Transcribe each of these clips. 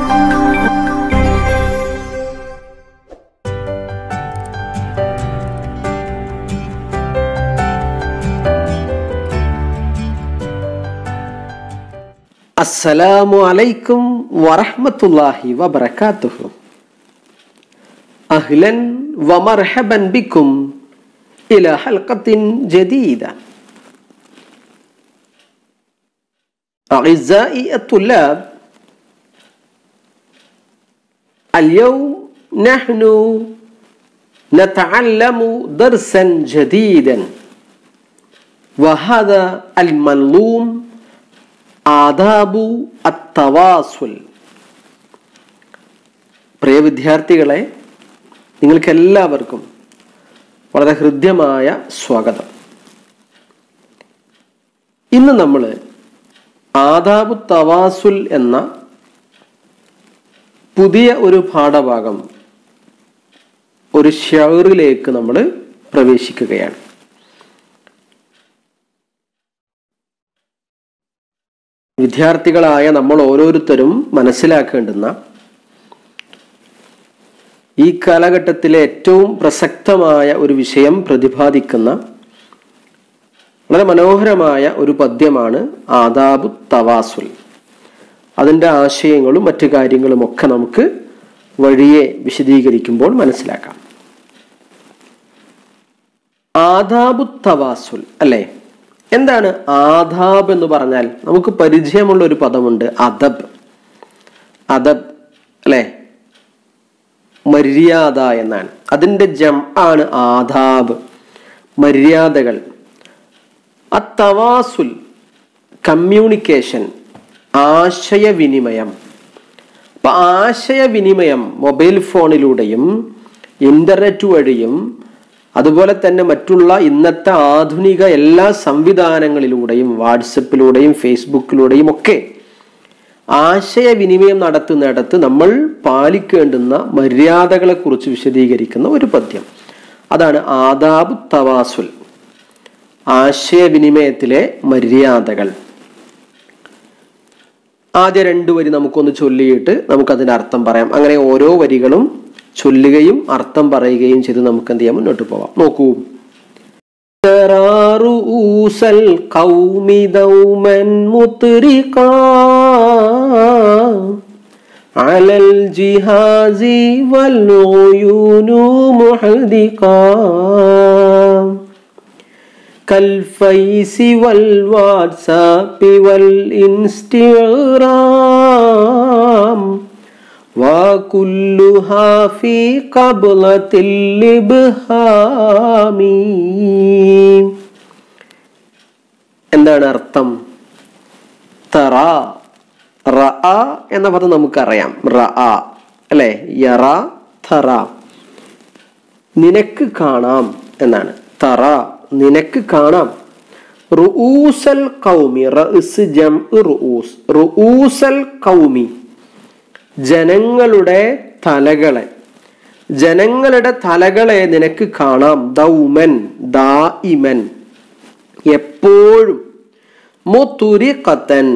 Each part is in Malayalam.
السلام عليكم ورحمة الله وبركاته أهلا ومرحبا بكم إلى حلقة جديدة أعزائي الطلاب اليوم نحن نتعلم درسا جديدا وهذا المنظوم ആദാബു അത്തവാസുൽ പ്രിയ വിദ്യാർത്ഥികളെ നിങ്ങൾക്കെല്ലാവർക്കും വളരെ ഹൃദ്യമായ സ്വാഗതം ഇന്ന് നമ്മൾ ആദാബു തവാസുൽ എന്ന പുതിയ ഒരു പാഠഭാഗം ഒരു ഷെയറിലേക്ക് നമ്മൾ പ്രവേശിക്കുകയാണ് വിദ്യാർത്ഥികളായ നമ്മൾ ഓരോരുത്തരും മനസ്സിലാക്കേണ്ടുന്ന ഈ കാലഘട്ടത്തിലെ ഏറ്റവും പ്രസക്തമായ ഒരു വിഷയം പ്രതിപാദിക്കുന്ന വളരെ മനോഹരമായ ഒരു പദ്യമാണ് ആദാബു തവാസുൽ അതിൻ്റെ ആശയങ്ങളും മറ്റു കാര്യങ്ങളും ഒക്കെ നമുക്ക് വഴിയെ വിശദീകരിക്കുമ്പോൾ മനസ്സിലാക്കാം ആദാബു തവാസുൽ അല്ലേ എന്താണ് ആദാബ് എന്ന് പറഞ്ഞാൽ നമുക്ക് പരിചയമുള്ള ഒരു പദമുണ്ട് അദബ് അദബ് അല്ലെ മര്യാദ എന്നാണ് അതിൻ്റെ ജം ആണ് ആദാബ് മര്യാദകൾ അത്തവാസുൽ കമ്മ്യൂണിക്കേഷൻ ആശയവിനിമയം അപ്പൊ ആശയവിനിമയം മൊബൈൽ ഫോണിലൂടെയും ഇന്റർനെറ്റ് വഴിയും അതുപോലെ തന്നെ മറ്റുള്ള ഇന്നത്തെ ആധുനിക എല്ലാ സംവിധാനങ്ങളിലൂടെയും വാട്സപ്പിലൂടെയും ഫേസ്ബുക്കിലൂടെയും ഒക്കെ ആശയവിനിമയം നടത്തുന്നിടത്ത് നമ്മൾ പാലിക്കേണ്ടുന്ന മര്യാദകളെ കുറിച്ച് വിശദീകരിക്കുന്ന ഒരു പദ്യം അതാണ് ആദാബ് തവാസുൽ ആശയവിനിമയത്തിലെ മര്യാദകൾ ആദ്യ രണ്ടു വരി നമുക്കൊന്ന് ചൊല്ലിയിട്ട് നമുക്കതിന്റെ അർത്ഥം പറയാം അങ്ങനെ ഓരോ വരികളും ചൊല്ലുകയും അർത്ഥം പറയുകയും ചെയ്ത് നമുക്ക് എന്ത് ചെയ്യാം മുന്നോട്ട് പോവാം നോക്കൂ رؤوس القوم دوما مطرقا على الجهاز والعيون محدقا كالفيس والواتساب والإنستغرام وكلها في قبلة الإبهام എന്താണ് അർത്ഥം തറ റ എന്ന പദം നമുക്കറിയാം റ അല്ലെ യറ തറ നിനക്ക് കാണാം എന്നാണ് തറ നിനക്ക് കാണാം റുഊസൽ കൗമി റസ് ജം റുഊസ് റുഊസൽ കൗമി ജനങ്ങളുടെ തലകളെ ജനങ്ങളുടെ തലകളെ നിനക്ക് കാണാം ദൗമൻ ദായിമൻ എപ്പോഴും മുത്തുരിക്കത്തൻ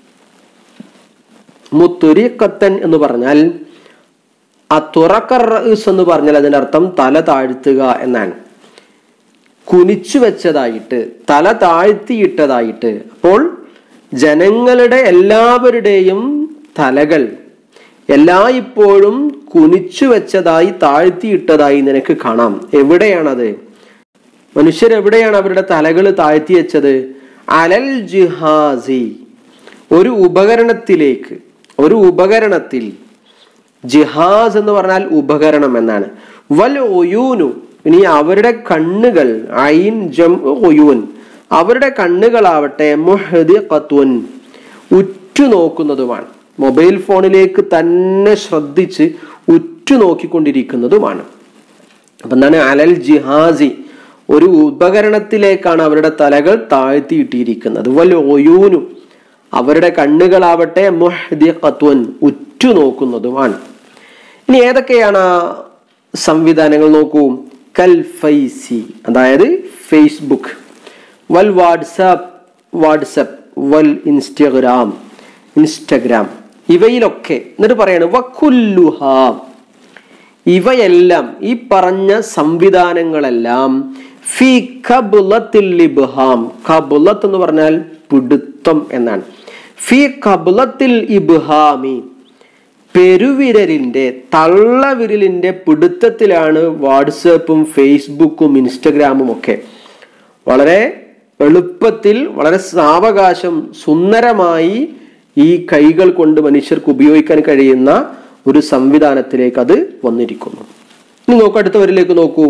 മുത്തുരിക്കത്തൻ എന്ന് പറഞ്ഞാൽ ആ തുറക്കർ എന്ന് പറഞ്ഞാൽ അതിന്റെ അർത്ഥം തല താഴ്ത്തുക എന്നാണ് കുനിച്ചു വെച്ചതായിട്ട് തല താഴ്ത്തിയിട്ടതായിട്ട് അപ്പോൾ ജനങ്ങളുടെ എല്ലാവരുടെയും തലകൾ എല്ലായ്പ്പോഴും കുനിച്ചു വെച്ചതായി താഴ്ത്തിയിട്ടതായി നിനക്ക് കാണാം എവിടെയാണത് മനുഷ്യരെവിടെയാണ് അവരുടെ തലകൾ താഴ്ത്തി വെച്ചത് അലൽ ജിഹാസി ഒരു ഉപകരണത്തിലേക്ക് ഒരു ഉപകരണത്തിൽ ജിഹാസ് എന്ന് പറഞ്ഞാൽ ഉപകരണം എന്നാണ് വൽ ഒയൂനു ഇനി അവരുടെ കണ്ണുകൾ ഐൻ ജം ഒയൂൻ അവരുടെ കണ്ണുകളാവട്ടെ മുഹദി കത്വൻ ഉറ്റുനോക്കുന്നതുമാണ് മൊബൈൽ ഫോണിലേക്ക് തന്നെ ശ്രദ്ധിച്ച് ഉറ്റുനോക്കിക്കൊണ്ടിരിക്കുന്നതുമാണ് അപ്പൊ എന്താണ് അലൽ ജിഹാസി ഒരു ഉപകരണത്തിലേക്കാണ് അവരുടെ തലകൾ താഴ്ത്തിയിട്ടിരിക്കുന്നത് വൽ ഒയൂനു അവരുടെ കണ്ണുകളാവട്ടെ മുഹ്ദിഖത്വൻ ഉറ്റുനോക്കുന്നതുമാണ് ഇനി ഏതൊക്കെയാണ് ആ സംവിധാനങ്ങൾ നോക്കൂ കൽ ഫൈസി അതായത് ഫേസ്ബുക്ക് വൽ വാട്സാപ്പ് വാട്സപ്പ് വൽ ഇൻസ്റ്റഗ്രാം ഇൻസ്റ്റഗ്രാം ഇവയിലൊക്കെ എന്നിട്ട് പറയാണ് വക്കുല്ലുഹ ഇവയെല്ലാം ഈ പറഞ്ഞ സംവിധാനങ്ങളെല്ലാം ഫി കബുലത്തിൽ ഇബ്ഹാം കബുലത്ത് എന്ന് പറഞ്ഞാൽ പിടുത്തം എന്നാണ് ഫി കബുലത്തിൽ ഇബ്ഹാമി പെരുവിരലിന്റെ തള്ളവിരലിന്റെ പിടുത്തത്തിലാണ് വാട്സപ്പും ഫേസ്ബുക്കും ഇൻസ്റ്റഗ്രാമും ഒക്കെ വളരെ എളുപ്പത്തിൽ വളരെ സാവകാശം സുന്ദരമായി ഈ കൈകൾ കൊണ്ട് മനുഷ്യർക്ക് ഉപയോഗിക്കാൻ കഴിയുന്ന ഒരു സംവിധാനത്തിലേക്ക് അത് വന്നിരിക്കുന്നു ഇനി നോക്കൂ അടുത്ത വരിലേക്ക് നോക്കൂ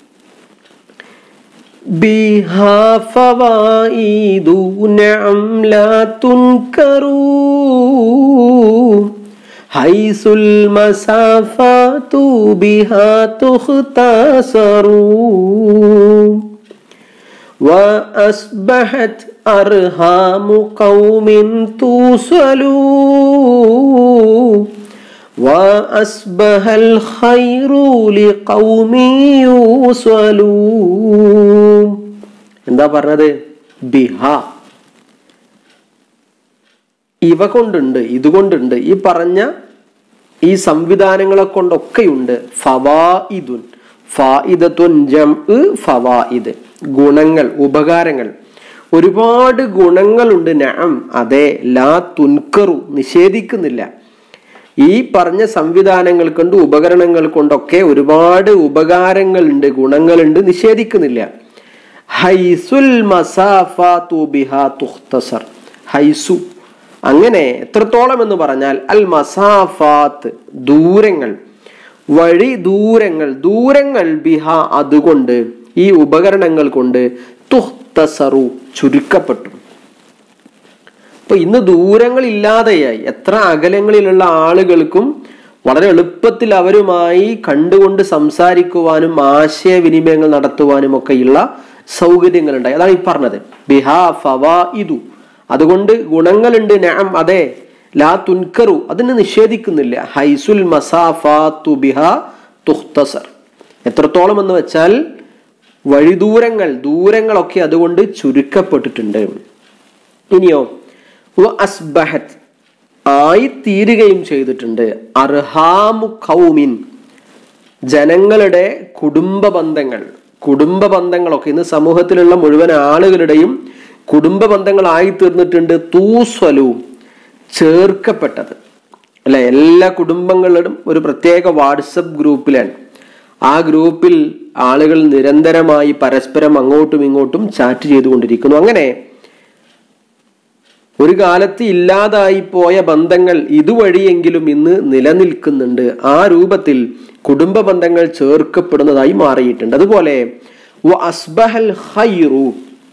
بها فوائد نعم لا تنكروا حيث المسافات بها تختصر وأصبحت أرهام قوم توصل وأصبح الخير لقوم يوصل എന്താ പറഞ്ഞത് ബിഹ ഇവ കൊണ്ടുണ്ട് ഇതുകൊണ്ടുണ്ട് ഈ പറഞ്ഞ ഈ സംവിധാനങ്ങളെ കൊണ്ടൊക്കെയുണ്ട് ഫവായിദുൻ ഫായിദത്തുൻ ജം ഫവായിദ് ഗുണങ്ങൾ ഉപകാരങ്ങൾ ഒരുപാട് ഗുണങ്ങളുണ്ട് നഅം അതെ ലാ തുൻകറു നിഷേധിക്കുന്നില്ല ഈ പറഞ്ഞ സംവിധാനങ്ങൾ കൊണ്ട് ഉപകരണങ്ങൾ കൊണ്ടൊക്കെ ഒരുപാട് ഉപകാരങ്ങളുണ്ട് ഗുണങ്ങളുണ്ട് നിഷേധിക്കുന്നില്ല ഹൈസുൽ മസാഫാത്തു ബിഹാ തുഖ്തസർ ഹൈസു അങ്ങനെ എത്രത്തോളം എന്ന് പറഞ്ഞാൽ അൽ മസാഫാത്ത് ദൂരങ്ങൾ വഴി ദൂരങ്ങൾ ദൂരങ്ങൾ ബിഹ അതുകൊണ്ട് ഈ ഉപകരണങ്ങൾ കൊണ്ട് തുഹ്തസറു ചുരുക്കപ്പെട്ടു അപ്പൊ ഇന്ന് ദൂരങ്ങൾ ഇല്ലാതെയായി എത്ര അകലങ്ങളിലുള്ള ആളുകൾക്കും വളരെ എളുപ്പത്തിൽ അവരുമായി കണ്ടുകൊണ്ട് സംസാരിക്കുവാനും ആശയവിനിമയങ്ങൾ നടത്തുവാനും ഒക്കെയുള്ള സൗകര്യങ്ങൾ ഉണ്ടായി അതാണ് ഈ പറഞ്ഞത് ബിഹാ ഫവാ ഇതു അതുകൊണ്ട് ഗുണങ്ങളുണ്ട് നഅം അതെ ലാ തുൻകറു അതിന് നിഷേധിക്കുന്നില്ല ഹൈസുൽ മസാഫാത്തു ബിഹാ തുഖ്തസർ എത്രത്തോളം എന്ന് വെച്ചാൽ വഴിദൂരങ്ങൾ ദൂരങ്ങളൊക്കെ അതുകൊണ്ട് ചുരുക്കപ്പെട്ടിട്ടുണ്ട് ഇനിയോ അസ്ബഹത്ത് ആയി തീരുകയും ചെയ്തിട്ടുണ്ട് അർഹാമു കൗമിൻ ജനങ്ങളുടെ കുടുംബ ബന്ധങ്ങൾ കുടുംബ ബന്ധങ്ങളൊക്കെ ഇന്ന് സമൂഹത്തിലുള്ള മുഴുവൻ ആളുകളുടെയും കുടുംബ ബന്ധങ്ങളായി തീർന്നിട്ടുണ്ട് തൂസ്വലു ചേർക്കപ്പെട്ടത് അല്ലെ എല്ലാ കുടുംബങ്ങളിലും ഒരു പ്രത്യേക വാട്സപ്പ് ഗ്രൂപ്പിലാണ് ആ ഗ്രൂപ്പിൽ ആളുകൾ നിരന്തരമായി പരസ്പരം അങ്ങോട്ടും ഇങ്ങോട്ടും ചാറ്റ് ചെയ്തുകൊണ്ടിരിക്കുന്നു അങ്ങനെ ഒരു കാലത്ത് ഇല്ലാതായി പോയ ബന്ധങ്ങൾ ഇതുവഴിയെങ്കിലും ഇന്ന് നിലനിൽക്കുന്നുണ്ട് ആ രൂപത്തിൽ കുടുംബ ബന്ധങ്ങൾ ചേർക്കപ്പെടുന്നതായി മാറിയിട്ടുണ്ട് അതുപോലെ അസ്ബഹൽ ഹൈറു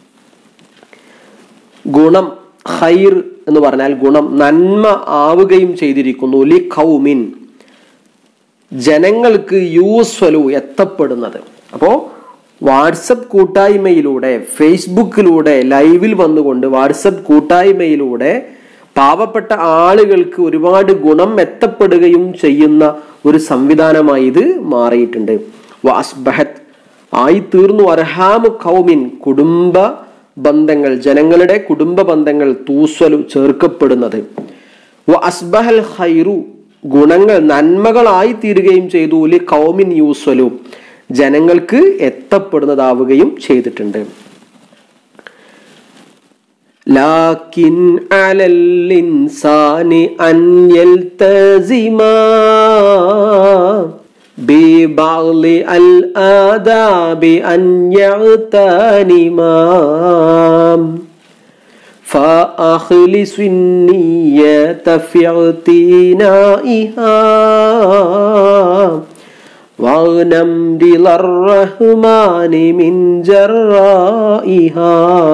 ഗുണം ഹൈർ എന്ന് പറഞ്ഞാൽ ഗുണം നന്മ ആവുകയും ചെയ്തിരിക്കുന്നു ലി കൗമിൻ ജനങ്ങൾക്ക് യൂസ്വലു എത്തപ്പെടുന്നത് അപ്പോ വാട്സപ്പ് കൂട്ടായ്മയിലൂടെ ഫേസ്ബുക്കിലൂടെ ലൈവിൽ വന്നുകൊണ്ട് വാട്സപ്പ് കൂട്ടായ്മയിലൂടെ പാവപ്പെട്ട ആളുകൾക്ക് ഒരുപാട് ഗുണം എത്തപ്പെടുകയും ചെയ്യുന്ന ഒരു സംവിധാനമായി ഇത് മാറിയിട്ടുണ്ട് വാസ്ബഹത്ത് ആയി തീർന്നു അർഹാമു കൗമിൻ കുടുംബ ബന്ധങ്ങൾ ജനങ്ങളുടെ കുടുംബ ബന്ധങ്ങൾ തൂസ്വലു ചേർക്കപ്പെടുന്നത് അസ്ബഹൽ ഹൈറു ഗുണങ്ങൾ നന്മകളായി തീരുകയും ചെയ്തു ലി കൗമിൻ യൂസ്വലു ജനങ്ങൾക്ക് എത്തപ്പെടുന്നതാവുകയും ചെയ്തിട്ടുണ്ട് ലാക്കിൻ അലൽ ഇൻസാനി അൻ യൽതസിമാ ببعض الآداب أن يغتنما فأخلص النية في اعتنائها واغنم رضا الرحمن من جرائها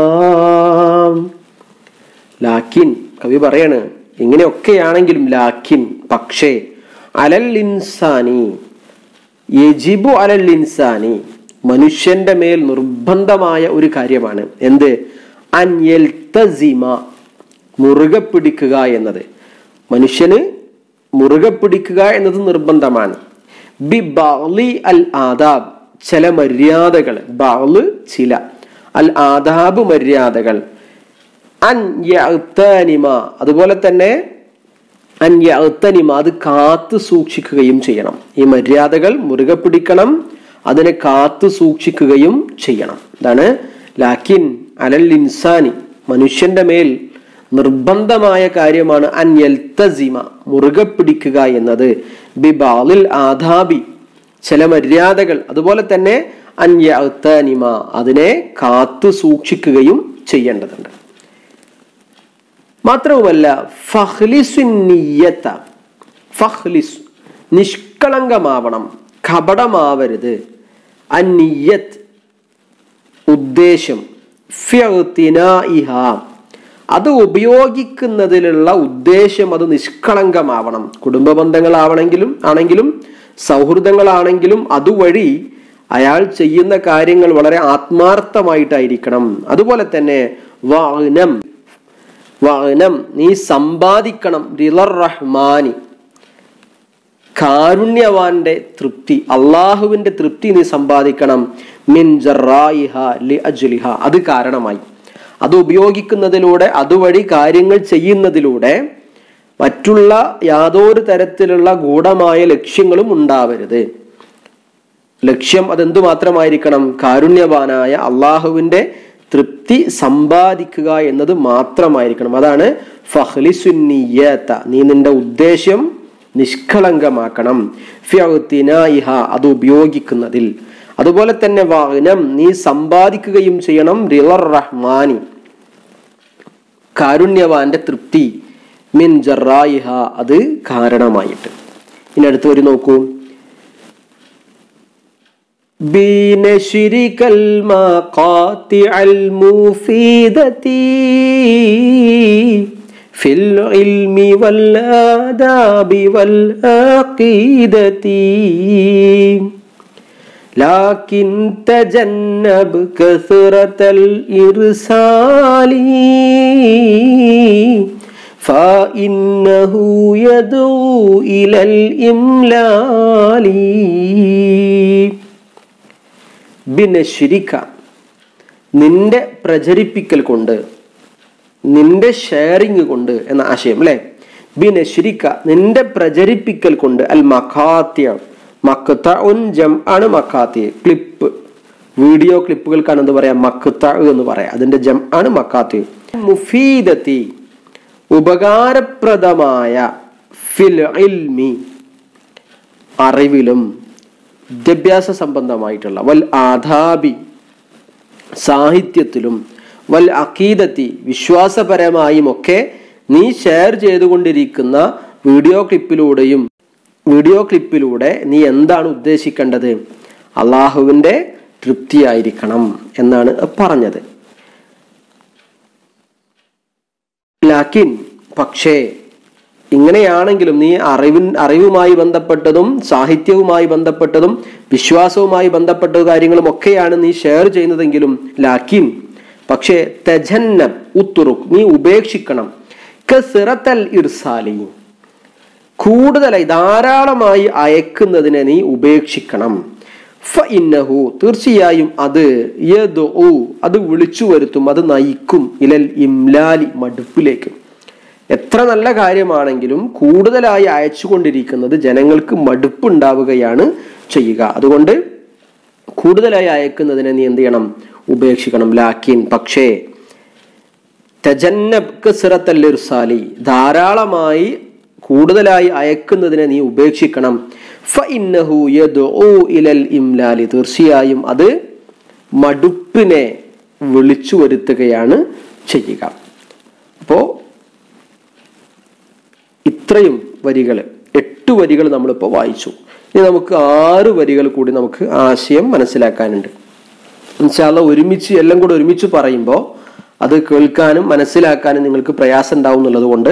ലാക്കിൻ കവി പറയാണ് ഇങ്ങനെയൊക്കെയാണെങ്കിലും ലാക്കിൻ പക്ഷേ അലൽ ഇൻസാനി യജിബു അലൽ ഇൻസാനി മനുഷ്യന്റെ മേൽ നിർബന്ധമായ ഒരു കാര്യമാണ് എന്ത് അൻയൽത്തസിമ മുറുകെ പിടിക്കുക എന്നത് മനുഷ്യന് മുറുകെ പിടിക്കുക എന്നത് നിർബന്ധമാണ് ബി ബാലി അൽ ആദാബ് ചില മര്യാദകൾ ബാള് ചില അൽ ആദാബ് മര്യാദകൾ അൻ യഅ്താനിമ അതുപോലെ തന്നെ അന്യത്തനിമ അത് കാത്തു സൂക്ഷിക്കുകയും ചെയ്യണം ഈ മര്യാദകൾ മുറുകെ പിടിക്കണം അതിനെ കാത്തു സൂക്ഷിക്കുകയും ചെയ്യണം ഇതാണ് ലാക്കിൻ അലൽ ഇൻസാനി മനുഷ്യന്റെ മേൽ നിർബന്ധമായ കാര്യമാണ് അൻ യൽത്തസിമ മുറുകെ പിടിക്കുക എന്നത് ബിബാലിൽ ആധാബി ചില മര്യാദകൾ അതുപോലെ തന്നെ അന്യത്തനിമ അതിനെ കാത്തു സൂക്ഷിക്കുകയും ചെയ്യേണ്ടതുണ്ട് മാത്രവുമല്ല ഫഹ്ലിസുന്നിയത്ത ഫഹ്ലിസ് നിഷ്കളങ്കമാവണം കപടമാവരുത് അന്നിയത്ത് ഉദ്ദേശം ഫ്യത്തിനായിഹ അത് ഉപയോഗിക്കുന്നതിലുള്ള ഉദ്ദേശം അത് നിഷ്കളങ്കമാവണം കുടുംബ ബന്ധങ്ങളാവണമെങ്കിലും ആണെങ്കിലും സൗഹൃദങ്ങളാണെങ്കിലും അതുവഴി അയാൾ ചെയ്യുന്ന കാര്യങ്ങൾ വളരെ ആത്മാർത്ഥമായിട്ടായിരിക്കണം അതുപോലെ തന്നെ വാനം വാനം നീ സമ്പാദിക്കണം റിലർ റഹ്മാനി കാരുണ്യവാന്റെ തൃപ്തി അള്ളാഹുവിന്റെ തൃപ്തി നീ സമ്പാദിക്കണം മിൻ ജറായിഹ ലി അജ്ലിഹ അത് കാരണമായി അത് ഉപയോഗിക്കുന്നതിലൂടെ അതുവഴി കാര്യങ്ങൾ ചെയ്യുന്നതിലൂടെ മറ്റുള്ള യാതൊരു തരത്തിലുള്ള ഗൂഢമായ ലക്ഷ്യങ്ങളും ഉണ്ടാവരുത് ലക്ഷ്യം അതെന്തു മാത്രമായിരിക്കണം കാരുണ്യവാനായ അള്ളാഹുവിന്റെ തൃപ്തി സമ്പാദിക്കുക എന്നത് മാത്രമായിരിക്കണം അതാണ് ഫഹ്ലിസുന്നിയത്ത നീ നിന്റെ ഉദ്ദേശ്യം നിഷ്കളങ്കമാക്കണം ഫ്യത്തിനായിഹ അത് ഉപയോഗിക്കുന്നതിൽ അതുപോലെ തന്നെ വാഹനം നീ സമ്പാദിക്കുകയും ചെയ്യണം റിളർ റഹ്മാനി കാരുണ്യവാന്റെ തൃപ്തി മിൻ ജറായിഹ അത് കാരണമായിട്ട് ഇനി അടുത്ത് വരി നോക്കൂ بنشرك المقاطع المفيدة في العلم والآداب والعقيدة لكن تجنب كثرة الإرسال فإنه يدعو إلى الإملال ബിനശ്രിക്ക നിന്റെ പ്രചരിപ്പിക്കൽ കൊണ്ട് നിന്റെ ഷെയറിങ് കൊണ്ട് എന്ന ആശയം അല്ലെ ബിനശ്രിക്ക നിന്റെ പ്രചരിപ്പിക്കൽ കൊണ്ട് അൽ മഖാത്യ മക്കത്ത ഉൻ ജം ആണ് മക്കാത്തി ക്ലിപ്പ് വീഡിയോ ക്ലിപ്പുകൾക്കാണ് എന്ത് പറയാ മക്കത്ത എന്ന് പറയാം അതിന്റെ ജം ആണ് മക്കാത്തി മുഫീദത്തി ഉപകാരപ്രദമായ ഫിൽ ഇൽമി അറിവിലും വിദ്യാഭ്യാസ സംബന്ധമായിട്ടുള്ള വൽ ആധാബി സാഹിത്യത്തിലും വൽ അക്കീദത്തി വിശ്വാസപരമായും ഒക്കെ നീ ഷെയർ ചെയ്തുകൊണ്ടിരിക്കുന്ന വീഡിയോ ക്ലിപ്പിലൂടെയും വീഡിയോ ക്ലിപ്പിലൂടെ നീ എന്താണ് ഉദ്ദേശിക്കേണ്ടത് അള്ളാഹുവിൻ്റെ തൃപ്തിയായിരിക്കണം എന്നാണ് പറഞ്ഞത് ലാക്കിൻ പക്ഷേ ഇങ്ങനെയാണെങ്കിലും നീ അറിവിൻ അറിവുമായി ബന്ധപ്പെട്ടതും സാഹിത്യവുമായി ബന്ധപ്പെട്ടതും വിശ്വാസവുമായി ബന്ധപ്പെട്ട കാര്യങ്ങളും ഒക്കെയാണ് നീ ഷെയർ ചെയ്യുന്നതെങ്കിലും ലാക്കിൻ പക്ഷേ തെജന്ന ഉത്തുറുക് നീ ഉപേക്ഷിക്കണം കസിറത്തൽ ഇർസാലി കൂടുതലായി ധാരാളമായി അയക്കുന്നതിനെ നീ ഉപേക്ഷിക്കണം ഫ ഇന്നഹു തീർച്ചയായും അത് യദുഉ അത് വിളിച്ചു വരുത്തും അത് നയിക്കും ഇലൽ ഇംലാലി മടുപ്പിലേക്ക് എത്ര നല്ല കാര്യമാണെങ്കിലും കൂടുതലായി അയച്ചുകൊണ്ടിരിക്കുന്നത് ജനങ്ങൾക്ക് മടുപ്പുണ്ടാവുകയാണ് ചെയ്യുക അതുകൊണ്ട് കൂടുതലായി അയക്കുന്നതിനെ നീ എന്ത് ചെയ്യണം ഉപേക്ഷിക്കണം ലാക്കിൻ പക്ഷേ തജന്നബ് സിറത്തല്ലിർസാലി ധാരാളമായി കൂടുതലായി അയക്കുന്നതിനെ നീ ഉപേക്ഷിക്കണം ഫ ഇന്നഹു യദ്ഉ ഇലൽ ഇംലാലി തീർച്ചയായും അത് മടുപ്പിനെ വിളിച്ചു വരുത്തുകയാണ് ചെയ്യുക അപ്പോ ഇത്രയും വരികൾ എട്ട് വരികൾ നമ്മളിപ്പോൾ വായിച്ചു ഇനി നമുക്ക് ആറ് വരികൾ കൂടി നമുക്ക് ആശയം മനസ്സിലാക്കാനുണ്ട് എന്നുവെച്ചാൽ ഒരുമിച്ച് എല്ലാം കൂടെ ഒരുമിച്ച് പറയുമ്പോൾ അത് കേൾക്കാനും മനസ്സിലാക്കാനും നിങ്ങൾക്ക് പ്രയാസം ഉണ്ടാവും എന്നുള്ളത് കൊണ്ട്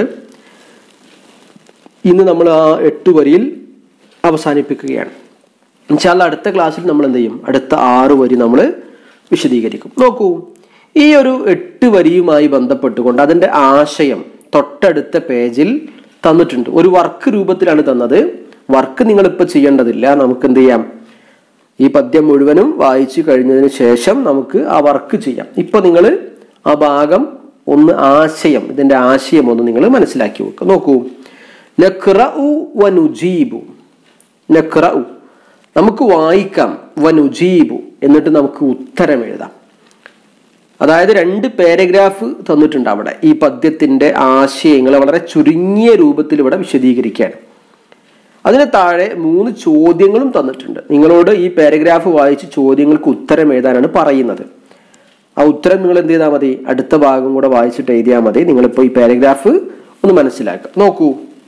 ഇന്ന് നമ്മൾ ആ എട്ട് വരിയിൽ അവസാനിപ്പിക്കുകയാണ് എന്നുവെച്ചാൽ അടുത്ത ക്ലാസ്സിൽ നമ്മൾ എന്ത് ചെയ്യും അടുത്ത ആറ് വരി നമ്മൾ വിശദീകരിക്കും നോക്കൂ ഈ ഒരു എട്ട് വരിയുമായി ബന്ധപ്പെട്ടുകൊണ്ട് അതിൻ്റെ ആശയം തൊട്ടടുത്ത പേജിൽ തന്നിട്ടുണ്ട് ഒരു വർക്ക് രൂപത്തിലാണ് തന്നത് വർക്ക് നിങ്ങൾ ഇപ്പൊ ചെയ്യേണ്ടതില്ല നമുക്ക് എന്ത് ചെയ്യാം ഈ പദ്യം മുഴുവനും വായിച്ചു കഴിഞ്ഞതിന് ശേഷം നമുക്ക് ആ വർക്ക് ചെയ്യാം ഇപ്പൊ നിങ്ങൾ ആ ഭാഗം ഒന്ന് ആശയം ഇതിന്റെ ആശയം ഒന്ന് നിങ്ങൾ മനസ്സിലാക്കി വെക്കുക നോക്കൂ നഖ്റഉ വനുജീബു നഖ്റഉ നമുക്ക് വായിക്കാം വനുജീബു എന്നിട്ട് നമുക്ക് ഉത്തരം എഴുതാം അതായത് രണ്ട് പാരഗ്രാഫ് തന്നിട്ടുണ്ട് അവിടെ ഈ പദ്യത്തിന്റെ ആശയങ്ങൾ വളരെ ചുരുങ്ങിയ രൂപത്തിൽ ഇവിടെ വിശദീകരിക്കുകയാണ് അതിന് താഴെ മൂന്ന് ചോദ്യങ്ങളും തന്നിട്ടുണ്ട് നിങ്ങളോട് ഈ പാരഗ്രാഫ് വായിച്ച് ചോദ്യങ്ങൾക്ക് ഉത്തരം എഴുതാനാണ് പറയുന്നത് ആ ഉത്തരം നിങ്ങൾ എന്ത് ചെയ്താൽ മതി അടുത്ത ഭാഗം കൂടെ വായിച്ചിട്ട് എഴുതിയാൽ മതി നിങ്ങളിപ്പോൾ ഈ പാരഗ്രാഫ് ഒന്ന് മനസ്സിലാക്കുക നോക്കൂ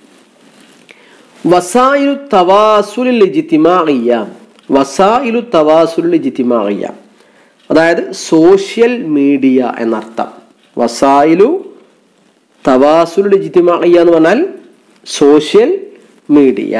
വസായിലു തവാസുലിൽ ഇജിത്തിമാഇയ വസായിലു തവാസുലിൽ ഇജിത്തിമാഇയ അതായത് സോഷ്യൽ മീഡിയ എന്നർത്ഥം വസായിലു തവാസുലുൽ ഇജിത്തിമാഇയ എന്ന് പറഞ്ഞാൽ സോഷ്യൽ മീഡിയ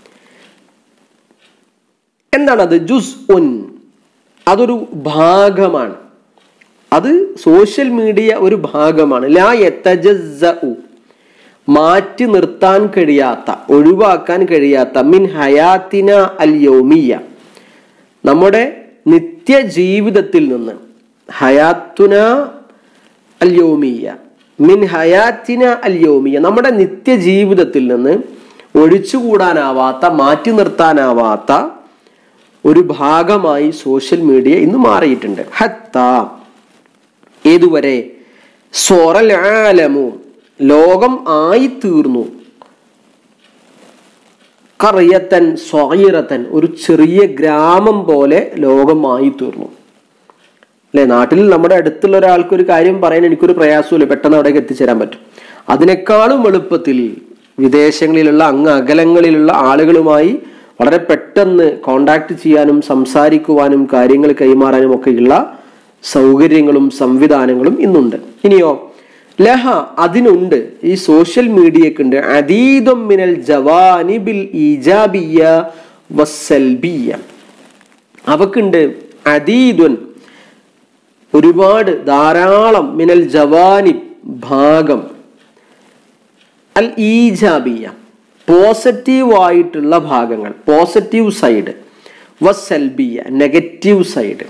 എന്താണത് ജുസ് ഉൻ അതൊരു ഭാഗമാണ് അത് സോഷ്യൽ മീഡിയ ഒരു ഭാഗമാണ് ലാ യതജസ്സഉ മാറ്റി നിർത്താൻ കഴിയാത്ത ഒഴിവാക്കാൻ കഴിയാത്ത മിൻ ഹയാത്തിന അൽ യൗമിയ നമ്മുടെ നിത്യജീവിതത്തിൽ നിന്ന് ഹയാത്തുന അൽ യൗമിയ മിൻ ഹയാത്തിന അൽ യൗമിയ നമ്മുടെ നിത്യജീവിതത്തിൽ നിന്ന് ഒഴിച്ചുകൂടാനാവാത്ത മാറ്റി നിർത്താനാവാത്ത ഒരു ഭാഗമായി സോഷ്യൽ മീഡിയ ഇന്ന് മാറിയിട്ടുണ്ട് ഹത്ത ഏതുവരെ സോറൽ ആലമു ലോകം ആയിത്തീർന്നു കറിയത്തൻ സ്വൈറത്തൻ ഒരു ചെറിയ ഗ്രാമം പോലെ ലോകമായി തീർന്നു അല്ലെ നാട്ടിൽ നമ്മുടെ അടുത്തുള്ള ഒരാൾക്ക് ഒരു കാര്യം പറയാൻ എനിക്കൊരു പ്രയാസമില്ല പെട്ടെന്ന് അവിടേക്ക് എത്തിച്ചേരാൻ പറ്റും അതിനേക്കാളും എളുപ്പത്തിൽ വിദേശങ്ങളിലുള്ള അങ്ങ് അകലങ്ങളിലുള്ള ആളുകളുമായി വളരെ പെട്ടെന്ന് കോണ്ടാക്ട് ചെയ്യാനും സംസാരിക്കുവാനും കാര്യങ്ങൾ കൈമാറാനും ഒക്കെയുള്ള സൗകര്യങ്ങളും സംവിധാനങ്ങളും ഇന്നുണ്ട് ഇനിയോ ലഹ അതിനുണ്ട് ഈ സോഷ്യൽ മീഡിയക്കുണ്ട് അതീതം മിനൽ ജവാനിബിൽ ഈജാബിയ വസ്സൽബിയ അവക്കുണ്ട് അതീതുൻ ഒരുപാട് ധാരാളം മിനൽ ജവാനിബ് ഭാഗം അൽ ഈജാബിയ പോസിറ്റീവ് ആയിട്ടുള്ള ഭാഗങ്ങൾ പോസിറ്റീവ് സൈഡ് വസ്സൽബിയ നെഗറ്റീവ് സൈഡ്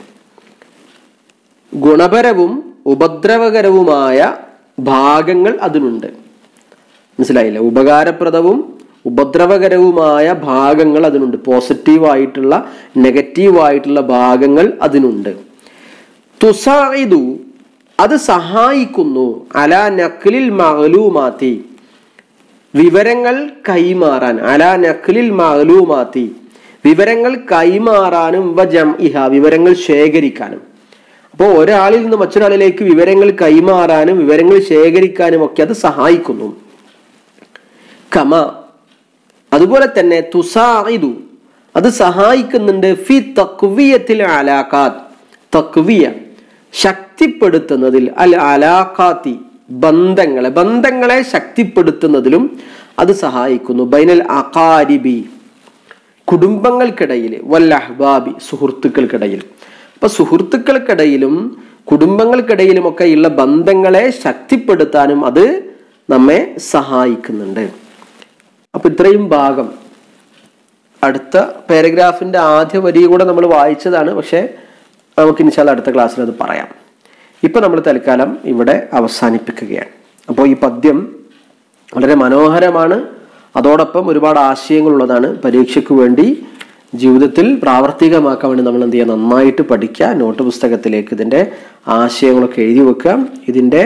ഗുണപരവും ഉപദ്രവകരവുമായ ഭാഗങ്ങൾ അതിനുണ്ട് മനസ്സിലായില്ല ഉപകാരപ്രദവും ഉപദ്രവകരവുമായ ഭാഗങ്ങൾ അതിനുണ്ട് പോസിറ്റീവ് ആയിട്ടുള്ള നെഗറ്റീവ് ആയിട്ടുള്ള ഭാഗങ്ങൾ അതിനുണ്ട് തുസായിദു അത് സഹായിക്കുന്നു അല നഖ്ലിൽ മഹലൂമാത്തി വിവരങ്ങൾ കൈമാറാൻ അല നഖ്ലിൽ മഹലൂമാത്തി വിവരങ്ങൾ കൈമാറാനും വ ജംഇഹ വിവരങ്ങൾ ശേഖരിക്കാനും അപ്പോൾ ഒരാളിൽ നിന്ന് മറ്റൊരാളിലേക്ക് വിവരങ്ങൾ കൈമാറാനും വിവരങ്ങൾ ശേഖരിക്കാനും ഒക്കെ അത് സഹായിക്കുന്നു കമ അതുപോലെ തന്നെ തുസായിദു അത് സഹായിക്കുന്നുണ്ട് ഫി തക്വിയത്തിൽ അലാഖാത്ത് തക്വിയ ശക്തിപ്പെടുത്തുന്നതിൽ അൽ അലാഖാത്തി ബന്ധങ്ങളെ ബന്ധങ്ങളെ ശക്തിപ്പെടുത്തുന്നതിലും അത് സഹായിക്കുന്നു ബൈനൽ അകാരിബി കുടുംബങ്ങൾക്കിടയിൽ വല്ലഹ്ബാബി സുഹൃത്തുക്കൾക്കിടയിൽ അപ്പൊ സുഹൃത്തുക്കൾക്കിടയിലും കുടുംബങ്ങൾക്കിടയിലുമൊക്കെ ഉള്ള ബന്ധങ്ങളെ ശക്തിപ്പെടുത്താനും അത് നമ്മെ സഹായിക്കുന്നുണ്ട് അപ്പൊ ഇത്രയും ഭാഗം അടുത്ത പാരഗ്രാഫിന്റെ ആദ്യ വരി കൂടെ നമ്മൾ വായിച്ചതാണ് പക്ഷെ നമുക്ക് ഇൻഷാല്ല അടുത്ത ക്ലാസ്സിൽ അത് പറയാം ഇപ്പൊ നമ്മൾ തൽക്കാലം ഇവിടെ അവസാനിപ്പിക്കുകയാണ് അപ്പോൾ ഈ പദ്യം വളരെ മനോഹരമാണ് അതോടൊപ്പം ഒരുപാട് ആശയങ്ങളുള്ളതാണ് പരീക്ഷയ്ക്ക് വേണ്ടി ജീവിതത്തിൽ പ്രാവർത്തികമാക്കാൻ വേണ്ടി നമ്മൾ എന്ത് ചെയ്യുക നന്നായിട്ട് പഠിക്കുക നോട്ട് പുസ്തകത്തിലേക്ക് ഇതിന്റെ ആശയങ്ങളൊക്കെ എഴുതി വെക്കുക ഇതിന്റെ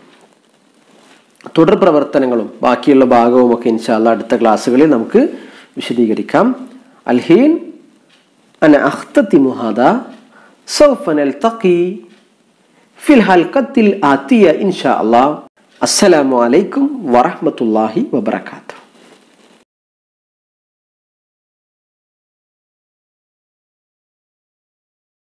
തുടർ പ്രവർത്തനങ്ങളും ബാക്കിയുള്ള ഭാഗവും ഒക്കെ ഇൻഷാല്ല അടുത്ത ക്ലാസ്സുകളിൽ നമുക്ക് വിശദീകരിക്കാം അൽഹീൻ അന അഖ്തത്തിമു ഹാദാ സൗഫ നൽതഖി ഫിൽ ഹൽഖത്തിൽ ആതിയ ഇൻഷാ അല്ലാഹ് അസ്സലാമു അലൈക്കും വറഹ്മത്തുള്ളാഹി വബറകാത്ത്